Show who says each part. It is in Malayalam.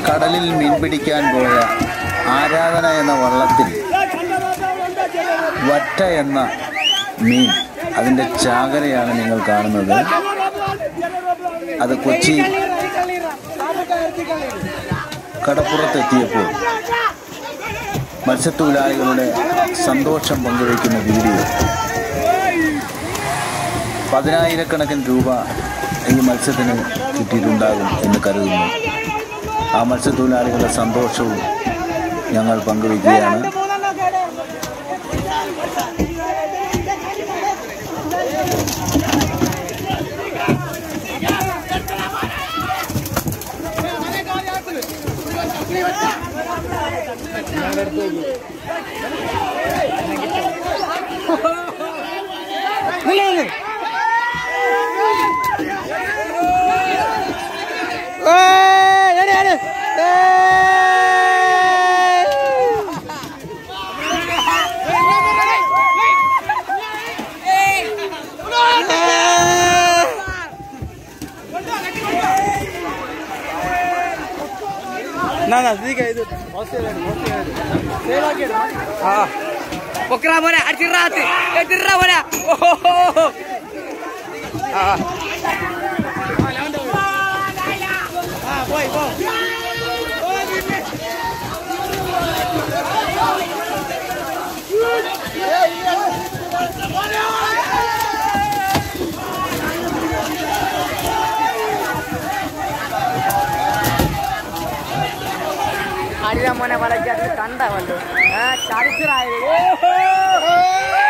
Speaker 1: കടലിൽ മീൻ പിടിക്കാൻ പോയ ആരാധന എന്ന വള്ളത്തിൽ വറ്റ എന്ന മീൻ അതിൻ്റെ ചാകരയാണ് നിങ്ങൾ കാണുന്നത് അത് കൊച്ചി കടപ്പുറത്തെത്തിയപ്പോൾ മത്സ്യത്തൊഴിലാളികളുടെ സന്തോഷം പങ്കുവയ്ക്കുന്ന വീഡിയോ പതിനായിരക്കണക്കിന് രൂപ ഈ മത്സ്യത്തിന് കിട്ടിയിട്ടുണ്ടാകും എന്ന് കരുതുന്നു ആ മത്സ്യത്തൊഴിലാളികളുടെ സന്തോഷവും ഞങ്ങൾ പങ്കുവയ്ക്കുകയാണ്
Speaker 2: ना ना ठीक है इधर हाँ പൊക്കറാ മോനെ അടിച്ചിറാത്ത് എത്തിറാ മോനെ ഓഹോ ആ പോയി പോ അടിരാ മോനെ വലക്കാട്ട് കണ്ട വല്ലോ ആ ചരിച്ചിറായത്